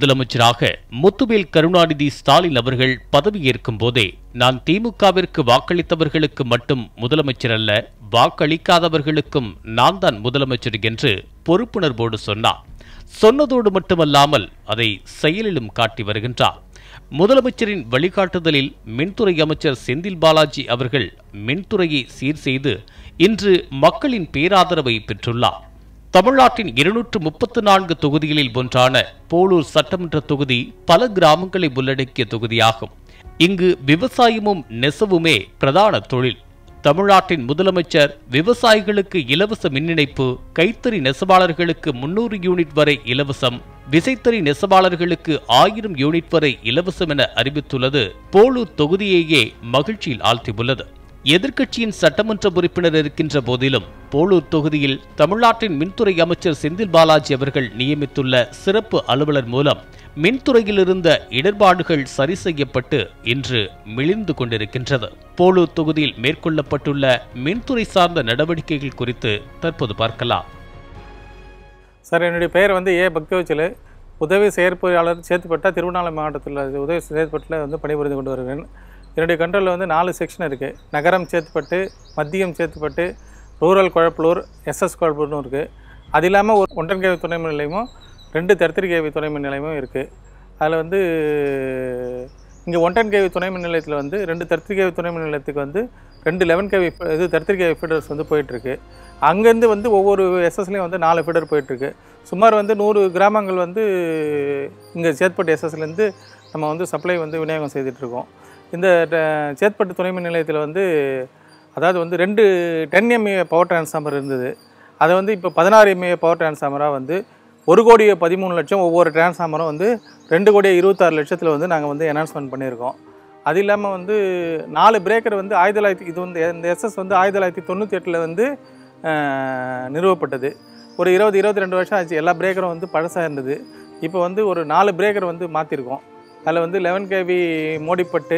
முதலமைச்சராக முத்துவேல் கருணாநிதி ஸ்டாலின் அவர்கள் பதவியேற்கும் போதே நான் திமுகவிற்கு வாக்களித்தவர்களுக்கு மட்டும் முதலமைச்சர் அல்ல வாக்களிக்காதவர்களுக்கும் நான் தான் முதலமைச்சர் என்று பொறுப்புணர்வோடு சொன்னார் சொன்னதோடு மட்டுமல்லாமல் அதை செயலிலும் காட்டி வருகின்றார் முதலமைச்சரின் வழிகாட்டுதலில் மின்துறை அமைச்சர் செந்தில் பாலாஜி அவர்கள் மின்துறையை சீர் செய்து இன்று மக்களின் பேராதரவை பெற்றுள்ளார் தமிழ்நாட்டின் இருநூற்று முப்பத்து நான்கு தொகுதிகளில் ஒன்றான போலூர் சட்டமன்ற தொகுதி பல கிராமங்களை உள்ளடக்கிய தொகுதியாகும் இங்கு விவசாயமும் நெசவுமே பிரதான தொழில் தமிழ்நாட்டின் முதலமைச்சர் விவசாயிகளுக்கு இலவச மின் இணைப்பு கைத்தறி நெசவாளர்களுக்கு முன்னூறு யூனிட் வரை இலவசம் விசைத்தறி நெசவாளர்களுக்கு ஆயிரம் யூனிட் வரை இலவசம் என அறிவித்துள்ளது போலூர் தொகுதியையே மகிழ்ச்சியில் ஆழ்த்தியுள்ளது எதிர்க்கட்சியின் சட்டமன்ற உறுப்பினர் இருக்கின்ற போதிலும் போலூர் தொகுதியில் தமிழ்நாட்டின் மின்துறை அமைச்சர் செந்தில் பாலாஜி அவர்கள் நியமித்துள்ள சிறப்பு அலுவலர் மூலம் மின்துறையில் இருந்த இடர்பாடுகள் சரி செய்யப்பட்டு இன்று மிளிர்ந்து கொண்டிருக்கின்றது போலூர் தொகுதியில் மேற்கொள்ளப்பட்டுள்ள மின்துறை சார்ந்த நடவடிக்கைகள் குறித்து தற்போது பார்க்கலாம் சார் என்னுடைய பெயர் வந்து ஏ பக்தவச்சல் உதவி செயற்பொறியாளர் சேத்துப்பட்டா திருவண்ணாமலை மாவட்டத்தில் உதவி செயற்பட்டில் வந்து பணிபுரிந்து கொண்டு வருகிறேன் என்னுடைய கண்ட்ரோலில் வந்து நாலு செக்ஷன் இருக்குது நகரம் சேத்துப்பட்டு மத்தியம் சேத்துப்பட்டு ரூரல் குழப்பலூர் எஸ்எஸ் குழப்பலூர்னு இருக்குது அது இல்லாமல் ஒரு ஒன்றன் கேவி துணை மின் நிலையமும் ரெண்டு தர்த்திரி கேவி துணை மின் நிலையமும் இருக்குது அதில் வந்து இங்கே ஒன்றன் கேவி துணை மின் நிலையத்தில் வந்து ரெண்டு தர்த்திரி கேவி துணை மின் நிலையத்துக்கு வந்து ரெண்டு லெவன் கேவி இது தர்த்திரி கேவி ஃபீடர்ஸ் வந்து போயிட்டுருக்கு அங்கேருந்து வந்து ஒவ்வொரு எஸ்எஸ்லேயும் வந்து நாலு ஃபீடர் போயிட்டுருக்கு சுமார் வந்து நூறு கிராமங்கள் வந்து இங்கே சேத்பட்டு எஸ்எஸ்லேருந்து நம்ம வந்து சப்ளை வந்து விநியோகம் செய்துட்ருக்கோம் இந்த ட- சேத்பட்டு துணை மின் நிலையத்தில் வந்து அதாவது வந்து ரெண்டு டென் எம்ஏ பவர் டிரான்ஸ்ஃபார்மர் இருந்தது அதை வந்து இப்போ பதினாறு எம்ஏ பவர் டிரான்ஸ்ஃபார்மராக வந்து ஒரு கோடியே பதிமூணு லட்சம் ஒவ்வொரு டிரான்ஸ்ஃபார்மரும் வந்து ரெண்டு கோடியே இருபத்தாறு லட்சத்தில் வந்து நாங்கள் வந்து என்ஹான்ஸ்மெண்ட் பண்ணியிருக்கோம் அது இல்லாமல் வந்து நாலு பிரேக்கர் வந்து ஆயிரத்தி தொள்ளாயிரத்தி இது வந்து இந்த எஸ்எஸ் வந்து ஆயிரத்தி தொள்ளாயிரத்தி தொண்ணூற்றி எட்டில் வந்து அஹ், நிறுவப்பட்டது ஒரு இருபது இருபத்தி ரெண்டு வருஷம் ஆச்சு எல்லா பிரேக்கரும் வந்து பழசாக இருந்தது இப்போ வந்து ஒரு நாலு பிரேக்கர் வந்து மாற்றிருக்கோம் அதில் வந்து லெவன் கேவி மோடிப்பட்டு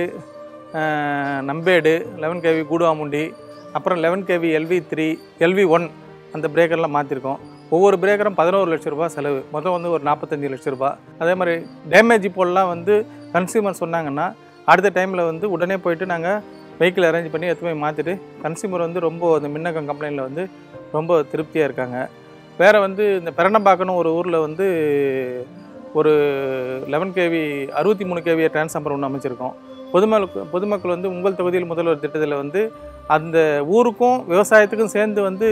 அஹ், நம்பேடு லெவன் கேவி கூடுவாமுண்டி அப்புறம் eleven KV LV three LV one அந்த பிரேக்கர்லாம் மாற்றிருக்கோம் ஒவ்வொரு பிரேக்கரும் பதினோரு லட்ச ரூபாய் செலவு மொத்தம் வந்து ஒரு நாற்பத்தஞ்சு லட்ச ரூபாய் அதே மாதிரி டேமேஜ் போலலாம் வந்து கன்சியூமர் சொன்னாங்கன்னா அடுத்த டைமில் வந்து உடனே போயிட்டு நாங்கள் வெஹிக்கிள் அரேஞ்ச் பண்ணி எடுத்து போய் மாற்றிட்டு கன்சியூமர் வந்து ரொம்ப அந்த மின்னகம் கம்ப்ளைண்ட்டில் வந்து ரொம்ப திருப்தியாக இருக்காங்க வேறு வந்து இந்த பெரணம்பாக்கணும் ஒரு ஊரில் வந்து ஒரு லெவன் கேவி அறுபத்தி மூணு கேவியை டிரான்ஸ்ஃபார்மர் ஒன்று அமைச்சிருக்கோம் பொதுமக்கள் பொதுமக்கள் வந்து உங்கள் தொகுதியில் முதல்வர் திட்டத்தில் வந்து அந்த ஊருக்கும் விவசாயத்துக்கும் சேர்ந்து வந்து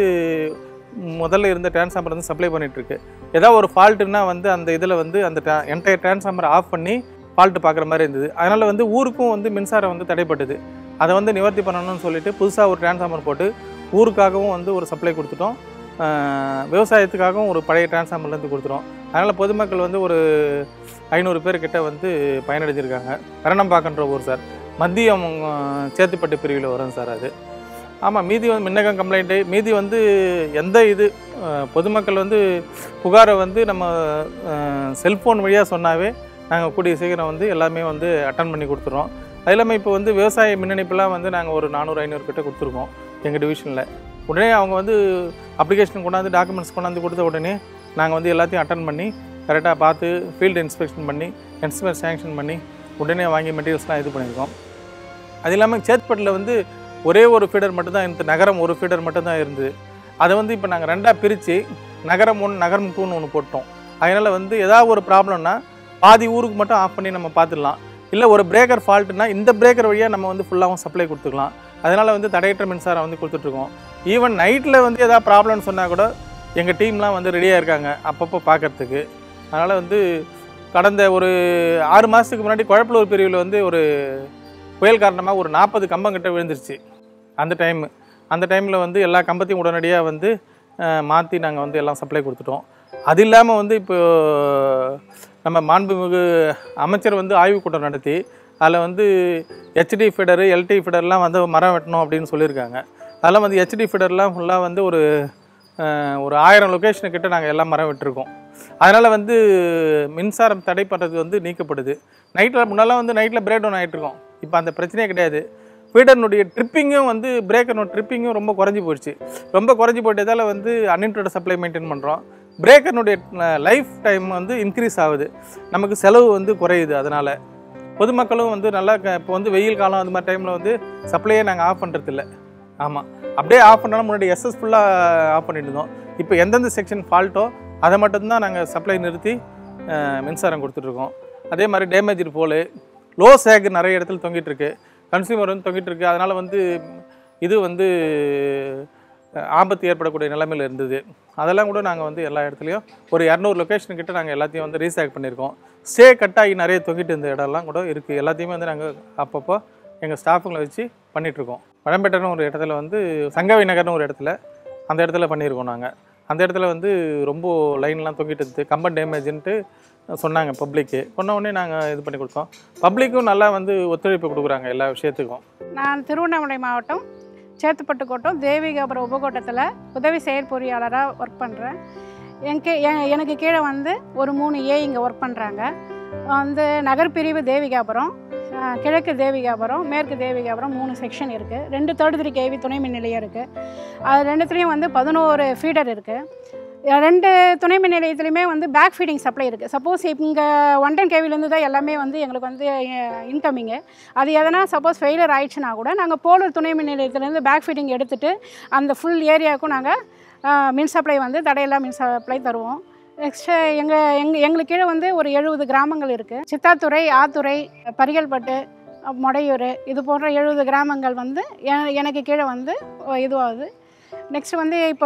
முதல்ல இருந்த டிரான்ஸ்ஃபார்மர் வந்து சப்ளை பண்ணிகிட்ருக்கு ஏதாவது ஒரு ஃபால்ட்டுன்னா வந்து அந்த இதில் வந்து அந்த என்டையர் டிரான்ஸ்ஃபார்மர் ஆஃப் பண்ணி ஃபால்ட்டு பார்க்குற மாதிரி இருந்தது அதனால் வந்து ஊருக்கும் வந்து மின்சாரம் வந்து தடைப்பட்டது அதை வந்து நிவர்த்தி பண்ணணும்னு சொல்லிட்டு புதுசாக ஒரு டிரான்ஸ்ஃபார்மர் போட்டு ஊருக்காகவும் வந்து ஒரு சப்ளை கொடுத்துட்டோம் ஆஹ் விவசாயத்துக்காகவும் ஒரு பழைய டிரான்ஸ்ஃபார்மர்லேருந்து கொடுத்துட்டோம் அதனால் பொதுமக்கள் வந்து ஒரு ஐநூறு பேர் கிட்ட வந்து பயனடைஞ்சிருக்காங்க கரணம்பாக்கன்ற ஊர் சார் மத்தியம் ஆஹ், சேத்துப்பட்டு பிரிவில் வரும் சார் அது ஆமாம் மீதி வந்து மின்னகம் கம்ப்ளைண்ட்டு மீதி வந்து எந்த இது ஆஹ், பொதுமக்கள் வந்து புகாரை வந்து நம்ம செல்ஃபோன் வழியாக சொன்னாவே நாங்கள் கூடிய சீக்கிரம் வந்து எல்லாமே வந்து அட்டன் பண்ணி கொடுத்துறோம் அது இல்லாமல் இப்போ வந்து விவசாய மின் இணைப்புலாம் வந்து நாங்கள் ஒரு நானூறு ஐநூறு கிட்ட கொடுத்துருக்கோம் எங்கள் டிவிஷனில் உடனே அவங்க வந்து அப்ளிகேஷன் கொண்டாந்து டாக்குமெண்ட்ஸ் கொண்டாந்து கொடுத்த உடனே நாங்கள் வந்து எல்லாத்தையும் அட்டன் பண்ணி கரெக்டாக பார்த்து ஃபீல்டு இன்ஸ்பெக்ஷன் பண்ணி என்ஸ்பெக்ட் சேங்ஷன் பண்ணி உடனே வாங்கி மெட்டீரியல்ஸ்லாம் இது பண்ணியிருக்கோம் அது இல்லாமல் சேத்பட்டில் வந்து ஒரே ஒரு ஃபீடர் மட்டும்தான் இருந்தது நகரம் ஒரு ஃபீடர் மட்டும்தான் இருந்தது அதை வந்து இப்போ நாங்கள் ரெண்டாக பிரித்து நகரம் ஒன்று நகரம் டூன்னு ஒன்று போட்டோம் அதனால் வந்து ஏதாவது ஒரு ப்ராப்ளம்னா பாதி ஊருக்கு மட்டும் ஆஃப் பண்ணி நம்ம பார்த்துடலாம் இல்லை ஒரு பிரேக்கர் ஃபால்ட்டுனா இந்த பிரேக்கர் வழியாக நம்ம வந்து ஃபுல்லாகவும் சப்ளை கொடுத்துக்கலாம் அதனால் வந்து தடையற்ற மின்சாரம் வந்து கொடுத்துட்ருக்கோம் ஈவன் நைட்டில் வந்து ஏதாவது ப்ராப்ளம்னு சொன்னால் கூட எங்கள் டீம்லாம் வந்து ரெடியாக இருக்காங்க அப்பப்போ பார்க்கறதுக்கு அதனால் வந்து கடந்த ஒரு ஆறு மாதத்துக்கு முன்னாடி குழப்பலூர் பிரிவில் வந்து ஒரு புயல் காரணமாக ஒரு நாற்பது கம்பம் கிட்ட விழுந்துருச்சு அந்த டைம் அந்த டைமில் வந்து எல்லா கம்பத்தையும் உடனடியாக வந்து மாற்றி நாங்கள் வந்து எல்லாம் சப்ளை கொடுத்துட்டோம் அது இல்லாமல் வந்து இப்போ நம்ம மாண்புமிகு அமைச்சர் வந்து ஆய்வுக் கூட்டம் நடத்தி அதில் வந்து ஹெச்டி ஃபீடரு எல்டி ஃபீடர்லாம் வந்து மரம் வெட்டணும் அப்படின்னு சொல்லியிருக்காங்க அதெல்லாம் வந்து ஹெச்டி ஃபீடர்லாம் ஃபுல்லாக வந்து ஒரு அஹ், ஒரு ஆயிரம் லொக்கேஷனு கிட்ட நாங்கள் எல்லாம் மரம் விட்டுருக்கோம் அதனால் வந்து மின்சாரம் தடைப்படுறது வந்து நீக்கப்படுது நைட்டில் முன்னெல்லாம் வந்து நைட்டில் பிரேக் டவுன் ஆகிட்டு இருக்கோம் இப்போ அந்த பிரச்சனையே கிடையாது ஃபீடர்னுடைய ட்ரிப்பிங்கும் வந்து பிரேக்கர்னோட ட்ரிப்பிங்கும் ரொம்ப குறைஞ்சி போயிடுச்சு ரொம்ப குறைஞ்சி போயிட்டதால் வந்து அன்லிமிட்டட் சப்ளை மெயின்டைன் பண்ணுறோம் பிரேக்கர்னுடைய லைஃப் டைம் வந்து இன்க்ரீஸ் ஆகுது நமக்கு செலவு வந்து குறையுது அதனால் பொதுமக்களும் வந்து நல்லா க- இப்போ வந்து வெயில் காலம் அந்த மாதிரி டைமில் வந்து சப்ளையே நாங்கள் ஆஃப் பண்ணுறதில்ல ஆமாம் அப்படியே ஆஃப் பண்ணாலும் முன்னாடி எஸ்எஸ் ஃபுல்லாக ஆஃப் பண்ணிட்டு இருந்தோம் இப்போ எந்தெந்த செக்ஷன் ஃபால்ட்டோ அதை மட்டும்தான் நாங்கள் சப்ளை நிறுத்தி அஹ், மின்சாரம் கொடுத்துட்ருக்கோம் அதே மாதிரி டேமேஜ் போல் லோ சேக் நிறைய இடத்துல தொங்கிட்டு இருக்கு கன்சியூமர் வந்து தொங்கிட்டு இருக்கு அதனால் வந்து இது வந்து அஹ், ஆபத்து ஏற்படக்கூடிய நிலைமையில் இருந்தது அதெல்லாம் கூட நாங்கள் வந்து எல்லா இடத்துலையும் ஒரு இரநூறு லொக்கேஷன் கிட்ட நாங்கள் எல்லாத்தையும் வந்து ரீசேக் பண்ணியிருக்கோம் ஸ்டே கட் ஆகி நிறைய தொங்கிட்டு இருந்த இடம்லாம் கூட இருக்குது எல்லாத்தையுமே வந்து நாங்கள் அப்பப்போ எங்கள் ஸ்டாஃபுங்களை வச்சு பண்ணிகிட்ருக்கோம் பழம்பேட்டைன்னு ஒரு இடத்துல வந்து சங்கவி நகர்னு ஒரு இடத்துல அந்த இடத்துல பண்ணியிருக்கோம் நாங்கள் அந்த இடத்துல வந்து ரொம்ப லைன்லாம் தொங்கிட்டு இருந்துச்சு கம்பன் டேமேஜ்ன்ட்டு சொன்னாங்க பப்ளிக்கு சொன்ன உடனே நாங்கள் இது பண்ணி கொடுத்தோம் பப்ளிக்கும் நல்லா வந்து ஒத்துழைப்பு கொடுக்குறாங்க எல்லா விஷயத்துக்கும் நான் திருவண்ணாமலை மாவட்டம் சேத்துப்பட்டு கோட்டம் தேவிகாபுரம் உபகோட்டத்தில் உதவி செயற்பொறியாளராக ஒர்க் பண்ணுறேன் எனக்கு எ- எனக்கு கீழே வந்து ஒரு மூணு ஏ இங்கே ஒர்க் பண்ணுறாங்க வந்து நகர்பிரிவு தேவிகாபுரம் அஹ், கிழக்கு தேவிகாபுரம் மேற்கு தேவிகாபுரம் மூணு செக்ஷன் இருக்குது ரெண்டு தேர்ட் த்ரீ கேவி துணை மின் நிலையம் இருக்குது அது ரெண்டுத்துலேயும் வந்து பதினோரு ஃபீடர் இருக்குது ரெண்டு துணை மின் நிலையத்துலையுமே வந்து பேக் ஃபீடிங் சப்ளை இருக்குது சப்போஸ் இங்கே ஒன் டென் கேவிலேருந்து தான் எல்லாமே வந்து எங்களுக்கு வந்து இன்கமிங்கு அது எதனா சப்போஸ் ஃபெயிலியர் ஆயிடுச்சுன்னா கூட நாங்கள் போலூர் துணை மின் நிலையத்துலேருந்து பேக் ஃபீடிங் எடுத்துகிட்டு அந்த ஃபுல் ஏரியாவுக்கும் நாங்கள் மின் சப்ளை வந்து தடையில்லா மின் சப்ளை தருவோம் நெக்ஸ்ட்டு எங்கள் எங்கள் எங்களுக்கு கீழே வந்து ஒரு எழுபது கிராமங்கள் இருக்குது சித்தாத்துறை ஆத்துறை பரிகல்பட்டு மொடையூர் இது போன்ற எழுபது கிராமங்கள் வந்து எ- எனக்கு கீழே வந்து அஹ், இதுவாகுது நெக்ஸ்ட் வந்து இப்போ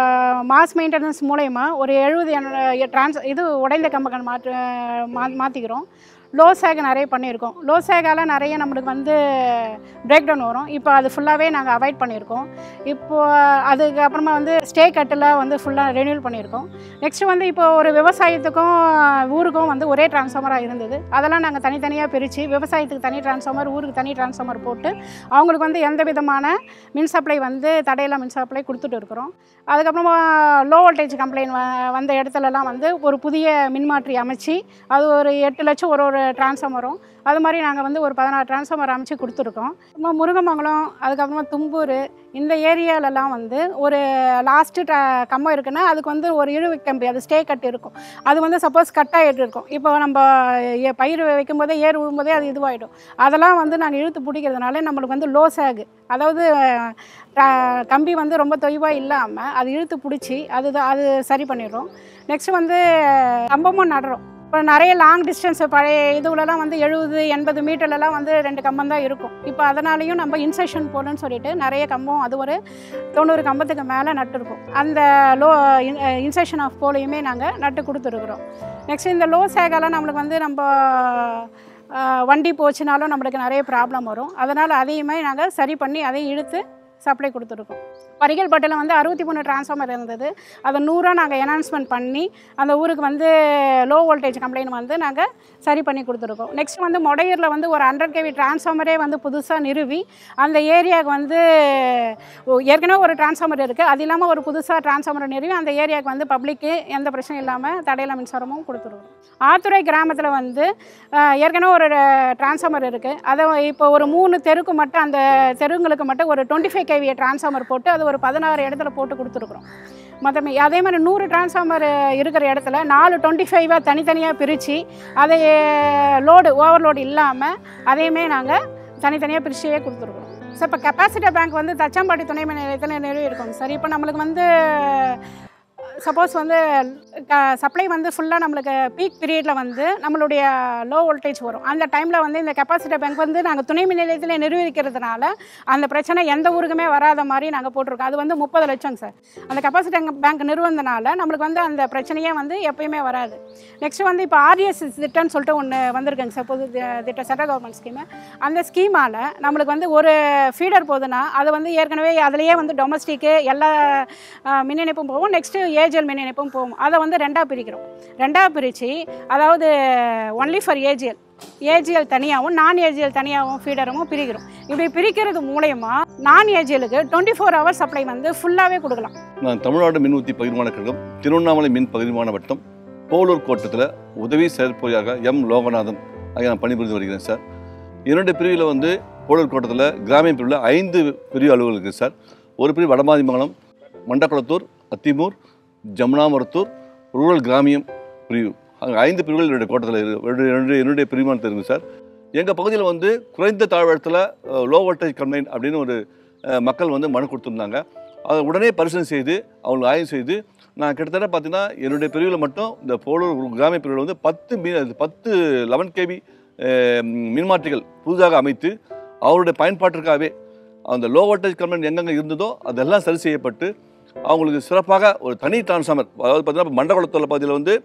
மாஸ் மெயின்டெனன்ஸ் மூலயமா ஒரு எழுபது ட்ரான்ஸ் இது உடைந்த கம்பங்கள் மாற்று மா மாற்றிக்கிறோம் லோ சேக் நிறைய பண்ணியிருக்கோம் லோ சேகால நிறைய நம்மளுக்கு வந்து பிரேக் டவுன் வரும் இப்போ அது ஃபுல்லாகவே நாங்கள் அவாய்ட் பண்ணியிருக்கோம் இப்போ அதுக்கு அப்புறமா வந்து ஸ்டே கட்டில் வந்து ஃபுல்லாக ரெனியூல் பண்ணியிருக்கோம் நெக்ஸ்ட் வந்து இப்போ ஒரு விவசாயத்துக்கும் ஊருக்கும் வந்து ஒரே டிரான்ஸ்ஃபார்மராக இருந்தது அதெல்லாம் நாங்கள் தனித்தனியாக பிரித்து விவசாயத்துக்கு தனி டிரான்ஸ்ஃபார்மர் ஊருக்கு தனி டிரான்ஸ்ஃபார்மர் போட்டு அவங்களுக்கு வந்து எந்த விதமான மின் சப்ளை வந்து தடையில்லா மின் சப்ளை கொடுத்துட்டு இருக்கிறோம் அதுக்கப்புறமா லோ வோல்டேஜ் கம்ப்ளைண்ட் வந்த இடத்துலலாம் வந்து ஒரு புதிய மின்மாற்றி அமைச்சு அது ஒரு எட்டு லட்சம் ஒரு ஒரு டிரான்ஸ்ஃபார்மரும் அது மாதிரி நாங்கள் வந்து ஒரு பதினாறு டிரான்ஸ்ஃபார்மர் அமைச்சு கொடுத்துருக்கோம் அப்புறமா முருங்கமங்கலம் அதுக்கப்புறமா தும்பூர் இந்த ஏரியாலலாம் வந்து ஒரு லாஸ்ட்டு ட்ரா கம்பம் இருக்குன்னா அதுக்கு வந்து ஒரு இழுவை கம்பி அது ஸ்டே கட் இருக்கும் அது வந்து சப்போஸ் கட் ஆகிட்டு இருக்கும் இப்போ நம்ம ஏ- பயிர் வைக்கும்போதே ஏர் விழும்போதே அது இதுவாகிடும் அதெல்லாம் வந்து நாங்கள் இழுத்து பிடிக்கிறதுனால நம்மளுக்கு வந்து லோ சேகு அதாவது அஹ், கம்பி வந்து ரொம்ப தொய்வாக இல்லாமல் அது இழுத்து பிடிச்சி அது அது சரி பண்ணிடுறோம் நெக்ஸ்ட் வந்து கம்பமும் நடுறோம் இப்போ நிறைய லாங் டிஸ்டன்ஸ் பழைய இதுலலாம் வந்து எழுபது எண்பது மீட்டர்லலாம் வந்து ரெண்டு கம்பம் தான் இருக்கும் இப்போ அதனாலையும் நம்ம இன்செக்ஷன் போடணும்னு சொல்லிட்டு நிறைய கம்பம் அது ஒரு தொண்ணூறு கம்பத்துக்கு மேலே நட்டுருக்கோம் அந்த லோ இன்செக்ஷன் ஆஃப் போலையுமே நாங்கள் நட்டு கொடுத்துருக்குறோம் நெக்ஸ்ட் இந்த லோ சேகெல்லாம் நம்மளுக்கு வந்து நம்ம அஹ், வண்டி போச்சுனாலும் நம்மளுக்கு நிறைய ப்ராப்ளம் வரும் அதனால் அதையுமே நாங்கள் சரி பண்ணி அதையும் இழுத்து சப்ளை கொடுத்துருக்கோம் பரிகல்பட்டில் வந்து அறுபத்தி மூணு டிரான்ஸ்ஃபார்மர் இருந்தது அதை நூறாக நாங்கள் என்ஹான்ஸ்மெண்ட் பண்ணி அந்த ஊருக்கு வந்து லோ வோல்டேஜ் கம்ப்ளைண்ட் வந்து நாங்கள் சரி பண்ணி கொடுத்துருக்கோம் நெக்ஸ்ட் வந்து மொடையூரில் வந்து ஒரு ஹண்ட்ரட் கேவி டிரான்ஸ்ஃபார்மரே வந்து புதுசாக நிறுவி அந்த ஏரியாவுக்கு வந்து ஓ, ஏற்கனவே ஒரு டிரான்ஸ்ஃபார்மர் இருக்குது அது இல்லாமல் ஒரு புதுசாக டிரான்ஸ்ஃபார்மர் நிறுவி அந்த ஏரியாவுக்கு வந்து பப்ளிக்கு எந்த பிரச்சனையும் இல்லாமல் தடையில்லா மின்சாரமும் கொடுத்துருக்கோம் ஆத்துறை கிராமத்தில் வந்து அஹ், ஏற்கனவே ஒரு டிரான்ஸ்ஃபார்மர் இருக்குது அதை இப்போ ஒரு மூணு தெருக்கு மட்டும் அந்த தெருங்களுக்கு மட்டும் ஒரு டுவெண்ட்டி ஃபைவ் கேவியை டிரான்ஸ்ஃபார்மர் போட்டு அது ஒரு பதினாறு இடத்துல போட்டு கொடுத்துருக்குறோம் மொத்தமே அதே மாதிரி நூறு டிரான்ஸ்ஃபார்மர் இருக்கிற இடத்துல நாலு டுவெண்ட்டி ஃபைவாக தனித்தனியாக பிரித்து அதை லோடு ஓவர்லோடு இல்லாமல் அதையுமே நாங்கள் தனித்தனியாக பிரிச்சே கொடுத்துருக்குறோம் சார் இப்போ கெப்பாசிட்டி பேங்க் வந்து தச்சம்பாடி துணை மின் நிலையத்தில் நிறுவி இருக்கோங்க சார் இப்போ நம்மளுக்கு வந்து சப்போஸ் வந்து சப்ளை வந்து ஃபுல்லாக நம்மளுக்கு பீக் பீரியடில் வந்து நம்மளுடைய லோ வோல்டேஜ் வரும் அந்த டைமில் வந்து இந்த கெப்பாசிட்டி பேங்க் வந்து நாங்கள் துணை மின் நிலையத்தில் நிர்வகிக்கிறதுனால அந்த பிரச்சனை எந்த ஊருக்குமே வராத மாதிரி நாங்கள் போட்டிருக்கோம் அது வந்து முப்பது லட்சம் சார் அந்த கெப்பாசிட்டி பேங்க் நிறுவனதுனால நம்மளுக்கு வந்து அந்த பிரச்சனையே வந்து எப்பயுமே வராது நெக்ஸ்ட் வந்து இப்போ ஆர்டிஎஸ் திட்டம்னு சொல்லிட்டு ஒன்று வந்திருக்குங்க சார் பொது தி- திட்டம் சென்ட்ரல் கவர்மெண்ட் ஸ்கீமு அந்த ஸ்கீமால் நம்மளுக்கு வந்து ஒரு ஃபீடர் போகுதுன்னா அது வந்து ஏற்கனவே அதுலேயே வந்து டொமஸ்டிக்கு எல்லா அஹ், மின் இணைப்பும் போகும் நெக்ஸ்ட்டு ஏஜிஎல் மின் இணைப்பும் போகும் அதை வந்து ரெண்டாக பிரிக்கிறோம் ரெண்டாக பிரித்து அதாவது ஒன்லி ஃபார் ஏஜிஎல் ஏஜிஎல் தனியாகவும் நான் ஏஜிஎல் தனியாகவும் ஃபீடரும் பிரிக்கிறோம் இப்படி பிரிக்கிறது மூலயமா நான் ஏஜிஎலுக்கு டுவெண்ட்டி ஃபோர் ஹவர் சப்ளை வந்து ஃபுல்லாகவே கொடுக்கலாம் நான் தமிழ்நாடு மின் உற்பத்தி பகிர்மான கழகம் திருவண்ணாமலை மின் பகிர்மான வட்டம் போலூர் கோட்டத்தில் உதவி செயற்பொறியாக எம் லோகநாதன் ஆகிய நான் பணிபுரிந்து வருகிறேன் சார் இரண்டு பிரிவில் வந்து போலூர் கோட்டத்தில் கிராமிய பிரிவில் ஐந்து பிரிவு அலுவலகம் இருக்குது சார் ஒரு பிரிவு வடமாதிமங்கலம் மண்டக்குளத்தூர் அத்திமூர் ஜமுனாமரத்தூர் ரூரல் கிராமியம் பிரிவு அங்கே ஐந்து பிரிவுகள் என்னுடைய கோட்டத்தில் இருக்கு என்னுடைய என்னுடைய பிரிவானத்தில் இருக்குது சார் எங்கள் பகுதியில் வந்து குறைந்த தாழ்வட்டத்தில் லோ வோல்டேஜ் கம்ப்ளைண்ட் அப்படின்னு ஒரு அஹ், மக்கள் வந்து மனு கொடுத்துருந்தாங்க அதை உடனே பரிசீலனை செய்து அவங்களுக்கு ஆய்வு செய்து நான் கிட்டத்தட்ட பார்த்தீங்கன்னா என்னுடைய பிரிவில் மட்டும் இந்த போலூர் கிராமிய பிரிவில் வந்து பத்து மீ பத்து லெவன் கேபி மின்மாற்றிகள் புதிதாக அமைத்து அவருடைய பயன்பாட்டிற்காகவே அந்த லோ வோல்டேஜ் கம்ப்ளைண்ட் எங்கெங்கே இருந்ததோ அதெல்லாம் சரி செய்யப்பட்டு அவங்களுக்கு சிறப்பாக ஒரு தனி டிரான்ஸ்ஃபார்மர் அதாவது பார்த்தீங்கன்னா மண்டகுளத்தில் பகுதியில் வந்து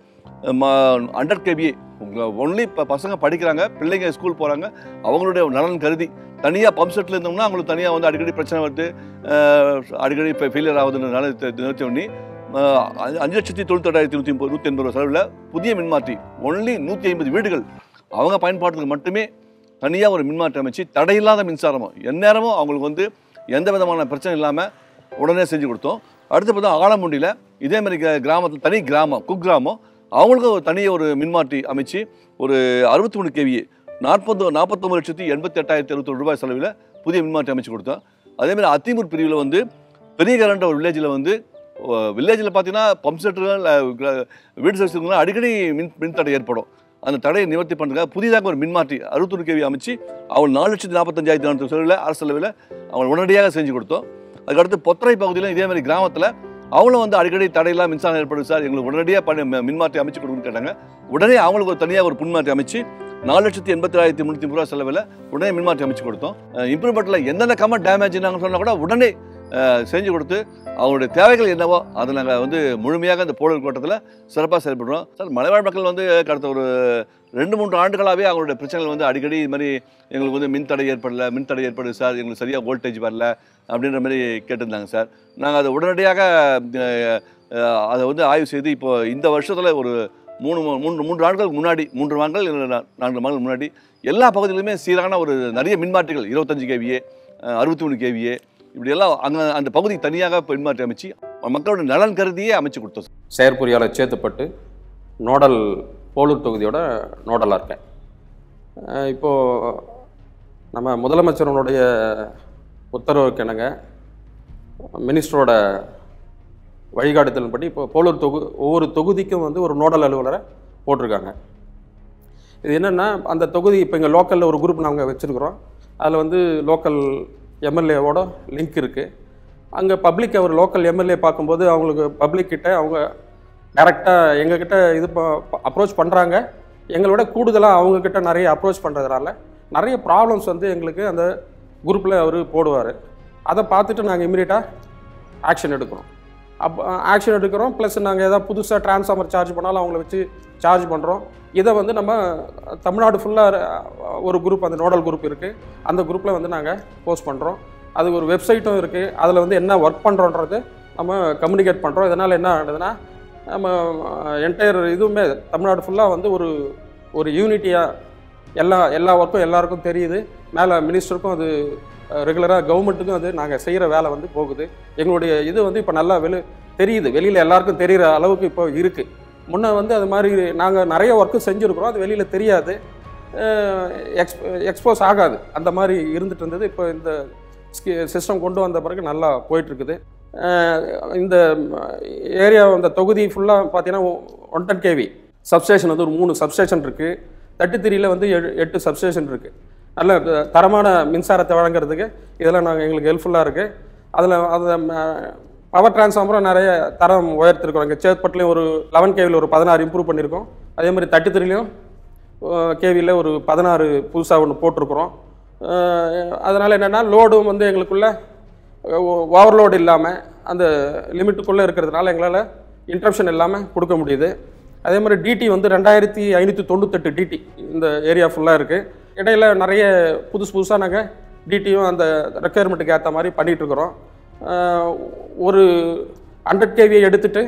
ஹண்ட்ரட் கேபி ஒன்லி இப்போ பசங்க படிக்கிறாங்க பிள்ளைங்க ஸ்கூல் போகிறாங்க அவங்களுடைய நலன் கருதி தனியாக பம்ப் செட்டில் இருந்தோம்னா அவங்களுக்கு தனியாக வந்து அடிக்கடி பிரச்சனை வருது அஹ், அடிக்கடி இப்போ ஃபெயிலியர் ஆகுதுன்றதுனால தி- நிறுத்தி பண்ணி அஹ், அஞ்சு- அஞ்சு லட்சத்தி தொண்ணூத்தெட்டாயிரத்தி நூற்றி முப்பது நூற்றி எண்பது ரூபா செலவில் புதிய மின்மாற்றி ஒன்லி நூற்றி ஐம்பது வீடுகள் அவங்க பயன்பாட்டுக்கு மட்டுமே தனியாக ஒரு மின்மாற்றி அமைச்சு தடையில்லாத மின்சாரமும் எந்நேரமும் அவங்களுக்கு வந்து எந்த விதமான பிரச்சனை இல்லாமல் உடனே செஞ்சு கொடுத்தோம் அடுத்து பார்த்தா ஆலமுண்டியில் இதே மாதிரி கிரா- கிராமத்தில் தனி கிராமம் குக்கிராமம் அவங்களுக்கும் ஒரு தனி ஒரு மின்மாற்றி அமைச்சு ஒரு அறுபத்தி மூணு கேவியே நாற்பது நாற்பத்தொம்பது லட்சத்தி எண்பத்தி எட்டாயிரத்தி அறுபத்தொரு ரூபாய் செலவில் புதிய மின்மாற்றி அமைச்சு கொடுத்தோம் அதேமாதிரி அத்திமூர் பிரிவில் வந்து பெரிய கரண்ட் ஒரு வில்லேஜில் வந்து வில்லேஜில் பார்த்தீங்கன்னா பம்ப் செட்டுகள் வீடு சர்வீஸ்லாம் அடிக்கடி மின் மின்தடை ஏற்படும் அந்த தடையை நிவர்த்தி பண்ணுறதுக்காக புதிதாக ஒரு மின்மாற்றி அறுபத்தொரு கேவி அமைச்சு அவங்க நாலு லட்சத்தி நாற்பத்தஞ்சாயிரத்தி நானூறு செலவில் அரசு செலவில் அவங்க உடனடியாக செஞ்சு கொடுத்தோம் அதுக்கடுத்து பொத்தரை பகுதியில் இதே மாதிரி கிராமத்தில் அவங்களும் வந்து அடிக்கடி தடையெல்லாம் மின்சாரம் ஏற்படுது சார் எங்களுக்கு உடனடியாக பண்ணி மி- மின்மாற்றி அமைச்சு கொடுங்கன்னு கேட்டாங்க உடனே அவங்களுக்கு ஒரு தனியாக ஒரு புன்மாற்றி அமைச்சு நாலு லட்சத்தி எண்பத்தி ஆயிரத்தி முந்நூற்றி ரூபா செலவில் உடனே மின்மாற்றி அமைச்சு கொடுத்தோம் இம்ப்ரூவ்மெண்ட்டில் எந்தெந்த கமெண்ட் டேமேஜ் நாங்கள் சொன்னால் கூட உடனே அஹ், செஞ்சு கொடுத்து அவங்களுடைய தேவைகள் என்னவோ அதை நாங்கள் வந்து முழுமையாக இந்த போடல் கோட்டத்தில் சிறப்பாக செயல்படுறோம் சார் மலைவாழ் மக்கள் வந்து கடந்த ஒரு ரெண்டு மூன்று ஆண்டுகளாகவே அவங்களுடைய பிரச்சனைகள் வந்து அடிக்கடி இது மாதிரி எங்களுக்கு வந்து மின்தடை ஏற்படல மின்தடை ஏற்படுது சார் எங்களுக்கு சரியாக வோல்டேஜ் வரல அப்படின்ற மாதிரி கேட்டிருந்தாங்க சார் நாங்கள் அதை உடனடியாக அஹ், அஹ், அதை வந்து ஆய்வு செய்து இப்போ இந்த வருஷத்தில் ஒரு மூணு மு- மூன்று மூன்று ஆண்டுகளுக்கு முன்னாடி மூன்று மாதங்கள் இல்லை நா- நான்கு மாதங்கள் முன்னாடி எல்லா பகுதியிலுமே சீரான ஒரு நிறைய மின்மாற்றிகள் இருபத்தஞ்சு கேவியே அறுபத்தி மூணு கேவியே இப்படியெல்லாம் அங்கே அந்த பகுதி தனியாக மின்மாற்றி அமைச்சு மக்களோட நலன் கருதியே அமைச்சு கொடுத்தோம் சார். செயற்பொறியாளர் சேத்துப்பட்டு நோடல் போலூர் தொகுதியோட நோடலாக இருக்கேன் அஹ் இப்போ நம்ம முதலமைச்சரனுடைய உத்தரவுக்கு இணங்க மினிஸ்டரோட வழிகாட்டுதலின்படி இப்போ போலூர் தொகு ஒவ்வொரு தொகுதிக்கும் வந்து ஒரு நோடல் அலுவலரை போட்டிருக்காங்க இது என்னென்னா அந்த தொகுதி இப்போ இங்கே லோக்கலில் ஒரு குரூப் நாங்கள் வச்சுருக்குறோம் அதில் வந்து லோக்கல் எம்எல்ஏவோட லிங்க் இருக்குது அங்கே பப்ளிக் அவர் லோக்கல் எம்எல்ஏ பார்க்கும்போது அவங்களுக்கு பப்ளிக் கிட்ட அவங்க டேரெக்டாக எங்ககிட்ட இது அப்ரோச் பண்ணுறாங்க எங்களோட கூடுதலாக அவங்கக்கிட்ட நிறைய அப்ரோச் பண்ணுறதுனால நிறைய ப்ராப்ளம்ஸ் வந்து எங்களுக்கு அந்த குரூப்பில் அவர் போடுவார் அதை பார்த்துட்டு நாங்கள் இமீடியட்டாக ஆக்ஷன் எடுக்கிறோம் அப் ஆக்ஷன் எடுக்கிறோம் ப்ளஸ் நாங்கள் ஏதாவது புதுசாக டிரான்ஸ்ஃபார்மர் சார்ஜ் பண்ணாலும் அவங்கள வச்சு சார்ஜ் பண்ணுறோம் இதை வந்து நம்ம தமிழ்நாடு ஃபுல்லாக ஒரு குரூப் அந்த நோடல் குரூப் இருக்குது அந்த குரூப்பில் வந்து நாங்கள் போஸ்ட் பண்ணுறோம் அது ஒரு வெப்சைட்டும் இருக்குது அதில் வந்து என்ன ஒர்க் பண்ணுறோன்றது நம்ம கம்யூனிகேட் பண்ணுறோம் இதனால் என்ன ஆகுதுன்னா நம்ம என்டையர் இதுவுமே தமிழ்நாடு ஃபுல்லாக வந்து ஒரு ஒரு யூனிட்டியாக எல்லா எல்லா ஒர்க்கும் எல்லாருக்கும் தெரியுது மேலே மினிஸ்டருக்கும் அது ரெகுலராக கவர்மெண்ட்டுக்கும் அது நாங்கள் செய்கிற வேலை வந்து போகுது எங்களுடைய இது வந்து இப்போ நல்லா வெளி தெரியுது வெளியில் எல்லாருக்கும் தெரிகிற அளவுக்கு இப்போ இருக்குது முன்ன வந்து அது மாதிரி நாங்கள் நிறைய ஒர்க்கு செஞ்சுருக்குறோம் அது வெளியில் தெரியாது எக்ஸ் எக்ஸ்போஸ் ஆகாது அந்த மாதிரி இருந்துட்டு இருந்தது இப்போ இந்த சிஸ்டம் கொண்டு வந்த பிறகு நல்லா போயிட்டுருக்குது இந்த ஏரியா இந்த தொகுதி ஃபுல்லாக பார்த்தீங்கன்னா ஒன் டென் கேவி சப்ஸ்டேஷன் வந்து ஒரு மூணு சப்ஸ்டேஷன் இருக்குது தேர்ட்டி த்ரீயில் வந்து எ- எட்டு சப்ஸ்டேஷன் இருக்குது நல்ல அஹ், தரமான மின்சாரத்தை வழங்குறதுக்கு இதெல்லாம் நாங்கள் எங்களுக்கு ஹெல்ப்ஃபுல்லாக இருக்குது அதில் அந்த பவர் டிரான்ஸ்ஃபார்மரும் நிறைய தரம் உயர்த்திருக்கோம் இங்கே சேத்பட்லேயும் ஒரு லெவன் கேவியில் ஒரு பதினாறு இம்ப்ரூவ் பண்ணியிருக்கோம் அதே மாதிரி தேர்ட்டி த்ரீலையும் கேவியில் ஒரு பதினாறு புதுசாக ஒன்று போட்டிருக்கிறோம் அதனால் என்னென்னா லோடும் வந்து எங்களுக்குள்ள ஓவர்லோடு இல்லாமல் அந்த லிமிட்டுக்குள்ளே இருக்கிறதுனால எங்களால் இன்ட்ரப்ஷன் இல்லாமல் கொடுக்க முடியுது அதே மாதிரி டிடி வந்து ரெண்டாயிரத்தி ஐநூற்றி தொண்ணூத்தெட்டு டிடி இந்த ஏரியா ஃபுல்லாக இருக்குது இடையில நிறைய புதுசு புதுசாக நாங்கள் டிடியும் அந்த ரெக்குயர்மெண்ட்டுக்கு ஏற்ற மாதிரி பண்ணிகிட்டு இருக்கிறோம் அஹ் ஒரு ஹண்ட்ரட் கேவியை எடுத்துட்டு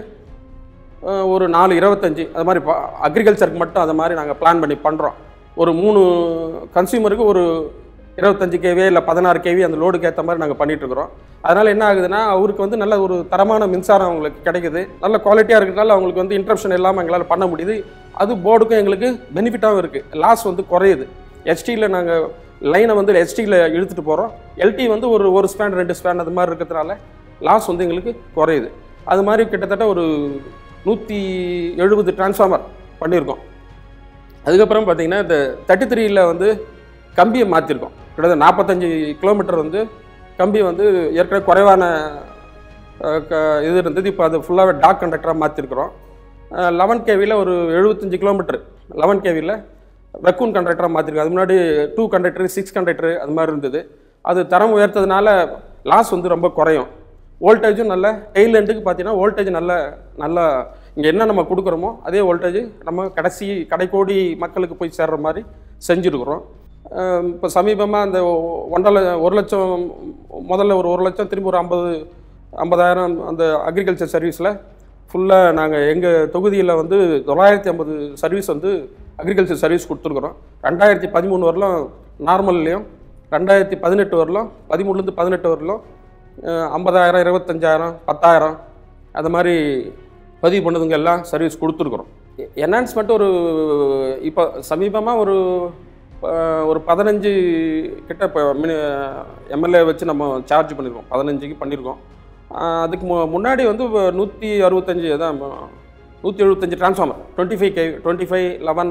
அஹ் ஒரு நாலு இருபத்தஞ்சி அது மாதிரி அக்ரிகல்ச்சருக்கு மட்டும் அது மாதிரி நாங்கள் பிளான் பண்ணி பண்ணுறோம் ஒரு மூணு கன்சியூமருக்கு ஒரு இருபத்தஞ்சு கேவி இல்லை பதினாறு கேவி அந்த லோடுக்கு ஏற்ற மாதிரி நாங்கள் பண்ணிட்டு இருக்கிறோம் அதனால் என்ன ஆகுதுன்னா அவருக்கு வந்து நல்ல ஒரு தரமான மின்சாரம் அவங்களுக்கு கிடைக்குது நல்ல குவாலிட்டியாக இருக்கிறதுனால அவங்களுக்கு வந்து இன்ட்ரப்ஷன் இல்லாமல் எங்களால் பண்ண முடியுது அது போர்டுக்கும் எங்களுக்கு பெனிஃபிட்டாகவும் இருக்குது லாஸ் வந்து குறையுது ஹெச்டியில் நாங்கள் லைனை வந்து ஹெச்டியில் இழுத்துட்டு போகிறோம் எல்டி வந்து ஒரு ஒரு ஸ்பேன் ரெண்டு ஸ்பேன் அது மாதிரி இருக்கிறதுனால லாஸ் வந்து எங்களுக்கு குறையுது அது மாதிரி கிட்டத்தட்ட ஒரு நூற்றி எழுபது டிரான்ஸ்ஃபார்மர் பண்ணியிருக்கோம் அதுக்கப்புறம் பார்த்தீங்கன்னா இந்த தேர்ட்டி த்ரீயில் வந்து கம்பியை மாற்றிருக்கோம் கிட்டத்தட்ட நாற்பத்தஞ்சு கிலோமீட்டர் வந்து கம்பி வந்து ஏற்கனவே குறைவான அஹ், க- இது இருந்தது இப்போ அது ஃபுல்லாகவே டாக் கண்டக்டராக மாற்றிருக்கிறோம் லெவன் கேவியில் ஒரு எழுபத்தஞ்சு கிலோமீட்டர் லெவன் கேவியில் ரெக்கூன் கண்டக்டராக மாற்றிருக்கோம் அது முன்னாடி டூ கண்டக்டர் சிக்ஸ் கண்டக்டர் அது மாதிரி இருந்தது அது தரம் உயர்த்ததுனால லாஸ் வந்து ரொம்ப குறையும் வோல்டேஜும் நல்ல டெய்ல் எண்டுக்கு பார்த்தீங்கன்னா வோல்டேஜ் நல்ல நல்லா இங்கே என்ன நம்ம கொடுக்குறோமோ அதே வோல்டேஜ் நம்ம கடைசி கடைக்கோடி மக்களுக்கு போய் சேர்ற மாதிரி செஞ்சுருக்குறோம் இப்போ சமீபமாக அந்த ஒ- ஒன்றரை ல- ஒரு லட்சம் முதல்ல ஒரு ஒரு லட்சம் திரும்பி ஒரு ஐம்பது ஐம்பதாயிரம் அந்த அக்ரிகல்ச்சர் சர்வீஸில் ஃபுல்லாக நாங்கள் எங்கள் தொகுதியில் வந்து தொள்ளாயிரத்தி ஐம்பது சர்வீஸ் வந்து அக்ரிகல்ச்சர் சர்வீஸ் கொடுத்துருக்குறோம் ரெண்டாயிரத்தி பதிமூணு வரலும் நார்மல்லையும் ரெண்டாயிரத்தி பதினெட்டு வரலும் பதிமூணுலேருந்து பதினெட்டு வரலும் அஹ், ஐம்பதாயிரம் இருபத்தஞ்சாயிரம் பத்தாயிரம் அது மாதிரி பதிவு பண்ணதுங்க எல்லாம் சர்வீஸ் கொடுத்துருக்குறோம் என்ஹான்ஸ்மெண்ட் ஒரு இப்போ சமீபமாக ஒரு அஹ், ஒரு பதினஞ்சு கிட்ட இப்போ மினி எம்எல்ஏ வச்சு நம்ம சார்ஜ் பண்ணியிருக்கோம் பதினஞ்சுக்கு பண்ணியிருக்கோம் அஹ், அதுக்கு மு முன்னாடி வந்து நூற்றி அறுபத்தஞ்சு தான் நூற்றி எழுபத்தஞ்சு transformer twenty five K twenty five eleven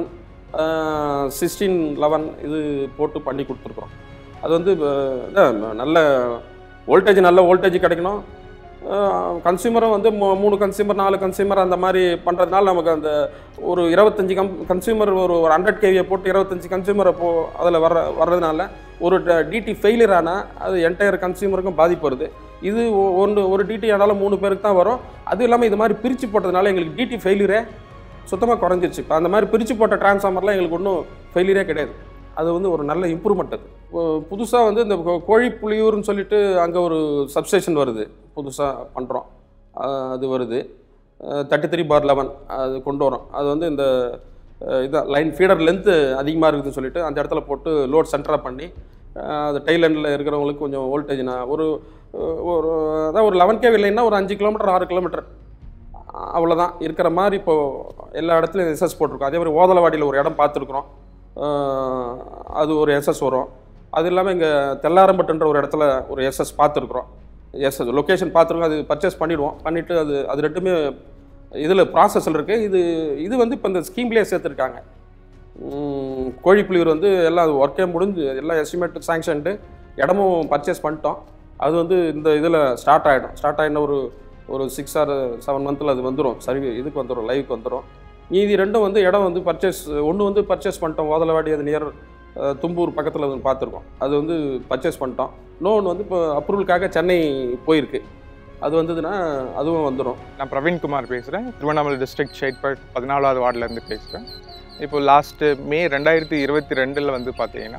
sixteen eleven இது போட்டு பண்ணி கொடுத்துருக்குறோம் அது வந்து அஹ், இதான் நல்ல வோல்டேஜ் நல்ல வோல்டேஜ் கிடைக்கணும் கன்சியூமரும் வந்து மூ- மூணு கன்சியூமர் நாலு கன்சியூமர் அந்த மாதிரி பண்ணுறதுனால நமக்கு அந்த ஒரு இருபத்தஞ்சி கம் கன்சியூமர் ஒரு ஒரு ஹண்ட்ரட் கேவியை போட்டு இருபத்தஞ்சி கன்சியூமரை போ அதில் வர்ற வர்றதுனால ஒரு டிடி ஃபெயிலியர் ஆனால் அது என்டையர் கன்சியூமருக்கும் பாதிப்பு வருது இது ஒ- ஒன்று ஒரு டிடி ஆனாலும் மூணு பேருக்கு தான் வரும் அதுவும் இல்லாமல் இது மாதிரி பிரித்து போட்டதுனால எங்களுக்கு டிடி ஃபெயிலியரே சுத்தமாக குறைஞ்சிருச்சு இப்போ அந்த மாதிரி பிரித்து போட்ட டிரான்ஸ்ஃபார்மர்லாம் எங்களுக்கு ஒன்றும் ஃபெயிலியரே கிடையாது அது வந்து ஒரு நல்ல இம்ப்ரூவ்மெண்ட் அது புதுசாக வந்து இந்த கோ- கோழிப்புலியூர்னு சொல்லிட்டு அங்கே ஒரு சப்ஸ்டேஷன் வருது புதுசாக பண்ணுறோம் அது வருது தேர்ட்டி த்ரீ பார் லெவன் அது கொண்டு வரோம் அது வந்து இந்த அஹ், இதான் லைன் ஃபீடர் லென்த்து அதிகமாக இருக்குதுன்னு சொல்லிட்டு அந்த இடத்துல போட்டு லோட் சென்டராக பண்ணி அஹ், அது டைல் எண்டில் இருக்கிறவங்களுக்கு கொஞ்சம் வோல்டேஜ் நான் ஒரு அஹ், ஒரு அதான் ஒரு லெவன் கேவி இல்லைன்னா ஒரு அஞ்சு கிலோமீட்டர் ஆறு கிலோமீட்டர் அவ்வளோதான் இருக்கிற மாதிரி இப்போது எல்லா இடத்துலையும் எஸ்எஸ் போட்டிருக்கோம் அதே மாதிரி ஓதலவாடியில் ஒரு இடம் பார்த்துருக்குறோம் அஹ், அது ஒரு எஸ்எஸ் வரும் அது இல்லாமல் இங்கே தெல்லாரம்பட்டுன்ற ஒரு இடத்துல ஒரு எஸ்எஸ் பார்த்துருக்குறோம் எஸ்எஸ் லொக்கேஷன் பார்த்துருக்கோம் அது பர்ச்சேஸ் பண்ணிவிடுவோம் பண்ணிவிட்டு அது அது ரெண்டுமே இதில் ப்ராசஸில் இருக்குது இது இது வந்து இப்போ இந்த ஸ்கீம்லேயே சேர்த்துருக்காங்க உம், கோழிப்புலியூர் வந்து எல்லாம் அது ஒர்க்கே முடிஞ்சு எல்லாம் எஸ்டிமேட் சாங்ஷன்ட்டு இடமும் பர்ச்சேஸ் பண்ணிட்டோம் அது வந்து இந்த இதில் ஸ்டார்ட் ஆகிடும் ஸ்டார்ட் ஆகின ஒரு ஒரு சிக்ஸ் ஆர் செவன் மந்தில் அது வந்துடும் சர்வி இதுக்கு வந்துடும் லைவுக்கு வந்துடும் மீதி ரெண்டும் வந்து இடம் வந்து பர்ச்சேஸ் ஒன்று வந்து பர்ச்சேஸ் பண்ணிட்டோம் ஓதலவாடி அது நியர் தும்பூர் பக்கத்தில் வந்து பார்த்துருக்கோம் அது வந்து பர்ச்சேஸ் பண்ணிட்டோம் இன்னொன்று வந்து இப்போ அப்ரூவலுக்காக சென்னை போயிருக்கு அது வந்ததுன்னா அதுவும் வந்துடும் நான் பிரவீன்குமார் பேசுகிறேன் திருவண்ணாமலை டிஸ்ட்ரிக்ட் ஷேட்பட் பதினாலாவது வார்டிலேருந்து பேசுகிறேன் இப்போ லாஸ்ட்டு மே ரெண்டாயிரத்தி இருபத்தி ரெண்டில் வந்து பார்த்தீங்கன்னா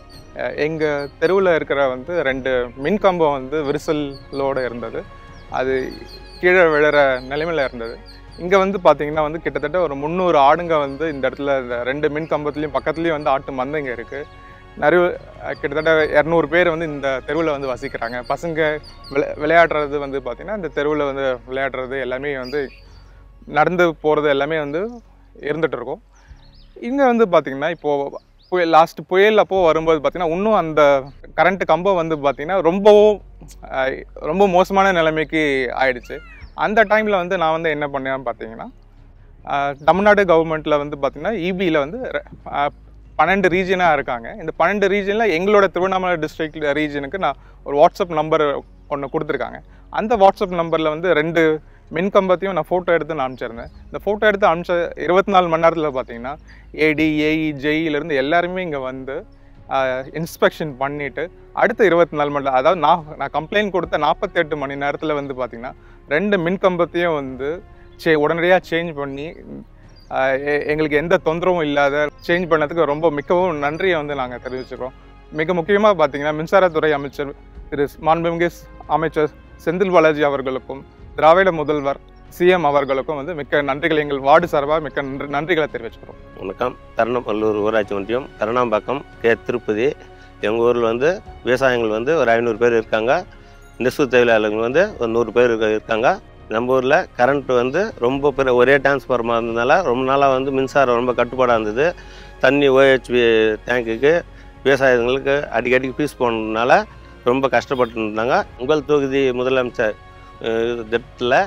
எங்கள் தெருவில் இருக்கிற வந்து ரெண்டு மின்கம்பம் வந்து விரிசலோடு இருந்தது அது கீழே விழுற நிலைமையில் இருந்தது இங்கே வந்து பார்த்தீங்கன்னா வந்து கிட்டத்தட்ட ஒரு முந்நூறு ஆடுங்க வந்து இந்த இடத்துல இந்த ரெண்டு மின் கம்பத்துலேயும் பக்கத்துலேயும் வந்து ஆட்டு மந்தைங்க இருக்குது நிறைய அஹ், கிட்டத்தட்ட இரநூறு பேர் வந்து இந்த தெருவில் வந்து வசிக்கிறாங்க பசங்க விளை விளையாடுறது வந்து பார்த்திங்கன்னா இந்த தெருவில் வந்து விளையாடுறது எல்லாமே வந்து நடந்து போகிறது எல்லாமே வந்து இருந்துகிட்டு இருக்கும் இங்கே வந்து பார்த்திங்கன்னா இப்போது புயல் லாஸ்ட் புயல் அப்போ வரும்போது பார்த்திங்கன்னா இன்னும் அந்த கரண்ட் கம்பம் வந்து பார்த்திங்கன்னா ரொம்பவும் அஹ், ரொம்ப மோசமான நிலைமைக்கு ஆயிடுச்சு அந்த டைமில் வந்து நான் வந்து என்ன பண்ணேன்னு பார்த்தீங்கன்னா அஹ், தமிழ்நாடு கவர்மெண்ட்டில் வந்து பார்த்திங்கன்னா இபியில் வந்து ரெ- அஹ், பன்னெண்டு ரீஜனாக இருக்காங்க இந்த பன்னெண்டு ரீஜனில் எங்களோட திருவண்ணாமலை டிஸ்ட்ரிக்ட் ரீஜனுக்கு நான் ஒரு வாட்ஸ்அப் நம்பர் ஒன்று கொடுத்துருக்காங்க அந்த வாட்ஸ்அப் நம்பரில் வந்து ரெண்டு மின்கம்பத்தையும் நான் ஃபோட்டோ எடுத்து நான் அனுப்பிச்சிருந்தேன் இந்த ஃபோட்டோ எடுத்து அனுப்பிச்ச இருபத்தி நாலு மணி நேரத்தில் பார்த்தீங்கன்னா ஏடி ஏஇ ஜெயிலேருந்து எல்லாருமே இங்கே வந்து இன்ஸ்பெக்ஷன் பண்ணிவிட்டு அடுத்த இருபத்தி நாலு மணி நேரம் அதாவது நான் நான் கம்ப்ளைண்ட் கொடுத்த நாற்பத்தெட்டு மணி நேரத்தில் வந்து பார்த்திங்கன்னா ரெண்டு மின்கம்பத்தையும் வந்து சே உடனடியாக சேஞ்ச் பண்ணி ஆஹ் எ- எங்களுக்கு எந்த தொந்தரவும் இல்லாத சேஞ்ச் பண்ணதுக்கு ரொம்ப மிகவும் நன்றியை வந்து நாங்கள் தெரிவிச்சுக்கிறோம் மிக முக்கியமாக பார்த்தீங்கன்னா மின்சாரத்துறை அமைச்சர் திரு மாண்புமிகு அமைச்சர் செந்தில் பாலாஜி அவர்களுக்கும் திராவிட முதல்வர் சிஎம் அவர்களுக்கும் வந்து மிக்க நன்றிகள் எங்கள் வார்டு சார்பாக மிக்க நன்றி நன்றிகளை தெரிவிச்சுக்கிறோம் வணக்கம் தருணப்பல்லூர் ஊராட்சி ஒன்றியம் கருணாம்பாக்கம் கே திருப்பதி எங்கள் ஊரில் வந்து விவசாயிகள் வந்து ஒரு ஐநூறு பேர் இருக்காங்க நெசவு தொழிலாளர்கள் வந்து ஒரு நூறு பேர் இருக்க- இருக்காங்க நம்ம ஊரில் கரண்ட் வந்து ரொம்ப பெரிய ஒரே டிரான்ஸ்ஃபார்மர் இருந்ததுனால ரொம்ப நாளாக வந்து மின்சாரம் ரொம்ப கட்டுப்பாடாக இருந்தது தண்ணி ஓஹெச்பி டேங்குக்கு விவசாயிகளுக்கு அடிக்கடிக்கு பீஸ் போனதுனால ரொம்ப கஷ்டப்பட்டு இருந்தாங்க உங்கள் தொகுதி முதலமைச்சர் அஹ், திட்டத்தில்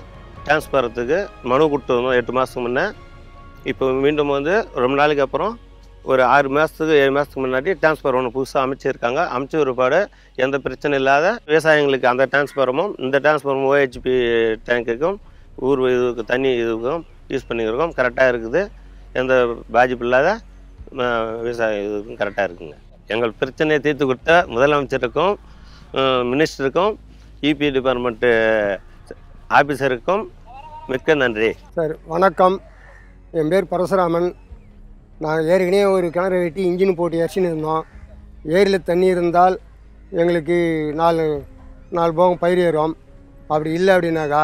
டிரான்ஸ்ஃபரத்துக்கு மனு கொடுத்து வந்தோம் எட்டு மாதத்துக்கு முன்னே இப்போ மீண்டும் வந்து ரொம்ப நாளைக்கு அப்புறம் ஒரு ஆறு மாதத்துக்கு ஏழு மாதத்துக்கு முன்னாடி டிரான்ஸ்ஃபர் ஒன்று புதுசாக அமைச்சிருக்காங்க அமைச்ச ஒருபாடு எந்த பிரச்சனை இல்லாத விவசாயிங்களுக்கு அந்த டிரான்ஸ்ஃபாரமும் இந்த டிரான்ஸ்ஃபார்மம் ஓஹெச்பி டேங்குக்கும் ஊர் இதுக்கு தண்ணி இதுக்கும் யூஸ் பண்ணிக்கிறோம் கரெக்டாக இருக்குது எந்த பாதிப்பு இல்லாத அஹ், விவசாய இதுக்கும் கரெக்டாக இருக்குங்க எங்கள் பிரச்சனையை தீர்த்து கொடுத்த முதலமைச்சருக்கும் அஹ், மினிஸ்டருக்கும் இபி டிபார்ட்மெண்ட்டு ஆஃபீஸருக்கும் மிக்க நன்றி சார் வணக்கம் என் பேர் பரசுராமன் நாங்கள் ஏற்கனவே ஒரு கிணறு வெட்டி இன்ஜின் போட்டு இறச்சின்னு இருந்தோம் ஏரியில் தண்ணி இருந்தால் எங்களுக்கு நாலு நாலு போகம் பயிர் ஏறும் அப்படி இல்லை அப்படின்னாக்கா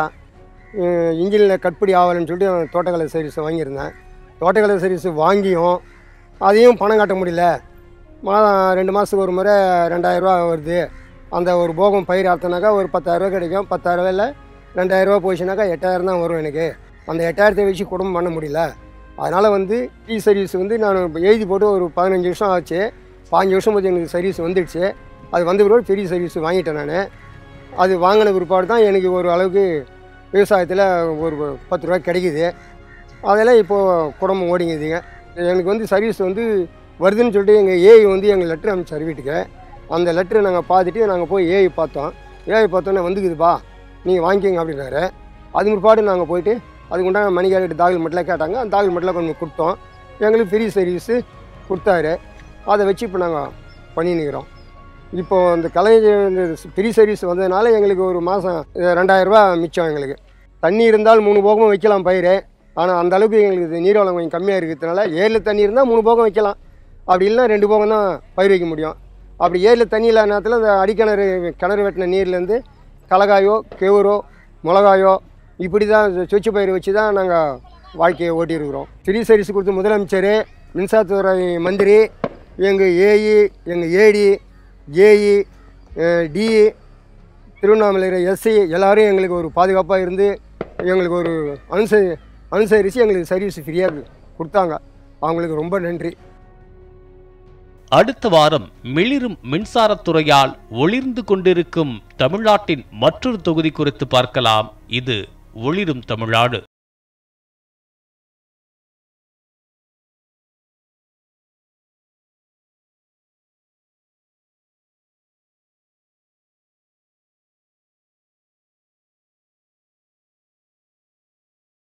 இன்ஜினில் கட்படி ஆகலைன்னு சொல்லிட்டு தோட்டக்கலை சர்வீஸ் வாங்கியிருந்தேன் தோட்டக்கலை சர்வீஸ் வாங்கியும் அதையும் பணம் கட்ட முடியல மாதம் ரெண்டு மாதத்துக்கு ஒரு முறை ரெண்டாயிரரூவா வருது அந்த ஒரு போகம் பயிர் அறுத்தனாக்கா ஒரு பத்தாயிரரூவா கிடைக்கும் பத்தாயிரரூவாயில் ரெண்டாயிரரூவா போச்சுனாக்கா எட்டாயிரம் தான் வரும் எனக்கு அந்த எட்டாயிரத்தை வச்சு குடும்பம் பண்ண முடியல அதனால் வந்து ஃப்ரீ சர்வீஸ் வந்து நான் இப்ப எழுதி போட்டு ஒரு பதினஞ்சு வருஷம் ஆச்சு பாஞ்சு வருஷம் போது எனக்கு சர்வீஸ் வந்துடுச்சு அது வந்த பிறகு பெரிய சர்வீஸ் வாங்கிட்டேன் நான் அது வாங்கின பிற்பாடு தான் எனக்கு ஒரு அளவுக்கு விவசாயத்தில் ஒரு பத்து ரூபா கிடைக்குது அதெல்லாம் இப்போது குடும்பம் ஓடிங்குதுங்க எனக்கு வந்து சர்வீஸ் வந்து வருதுன்னு சொல்லிட்டு எங்கள் ஏஐ வந்து எங்கள் லெட்ரு அனுப்பிச்சார் வீட்டுக்கு அந்த லெட்ரு நாங்கள் பார்த்துட்டு நாங்கள் போய் ஏஐ பார்த்தோம் ஏஐ பார்த்தோன்னே வந்துக்குதுப்பா நீங்கள் வாங்கிக்கோங்க அப்படின்னாரு அது பிற்பாடு நாங்கள் போயிட்டு அதுக்கு உண்டான மணிக்காரிட்டு தாக்கல் மட்டும் கேட்டாங்க அந்த தாக்கல் மட்டும் கொஞ்சம் கொடுத்தோம் எங்களுக்கு ஃப்ரீ சர்வீஸு கொடுத்தாரு அதை வச்சு இப்போ நாங்கள் பண்ணின்னுக்கிறோம் இப்போ இந்த கலைஞர் இந்த ஃப்ரீ சர்வீஸ் வந்ததுனால எங்களுக்கு ஒரு மாதம் ரெண்டாயிரரூபா மிச்சம் எங்களுக்கு தண்ணி இருந்தால் மூணு போகமும் வைக்கலாம் பயிர் ஆனால் அந்த அளவுக்கு எங்களுக்கு இது நீர்வளம் கொஞ்சம் கம்மியாக இருக்கிறதுனால ஏரியில் தண்ணி இருந்தால் மூணு போகம் வைக்கலாம் அப்படி இல்லைனா ரெண்டு போகம் தான் பயிர் வைக்க முடியும் அப்படி ஏரியில் தண்ணி இல்லாத நேரத்தில் இந்த அடிக்கிணறு கிணறு வெட்டின நீர்லேருந்து கலகாயோ கெவுரோ மிளகாயோ இப்படி தான் சொச்சு பயிர் வச்சு தான் நாங்கள் வாழ்க்கையை ஓட்டியிருக்கிறோம் ஃப்ரீ சர்வீஸ் கொடுத்த முதலமைச்சர் மின்சாரத்துறை மந்திரி எங்கள் ஏஇ எங்கள் ஏடி ஏஇ டிஇ திருவண்ணாமலையில் எஸ்சி எல்லாரும் எங்களுக்கு ஒரு பாதுகாப்பாக இருந்து எங்களுக்கு ஒரு அனுசரி அனுசரித்து எங்களுக்கு சர்வீஸ் ஃப்ரீயாக கொடுத்தாங்க அவங்களுக்கு ரொம்ப நன்றி அடுத்த வாரம் மிளிரும் மின்சாரத்துறையால் ஒளிர்ந்து கொண்டிருக்கும் தமிழ்நாட்டின் மற்றொரு தொகுதி குறித்து பார்க்கலாம் இது ஒளிரும் தமிழ்நாடு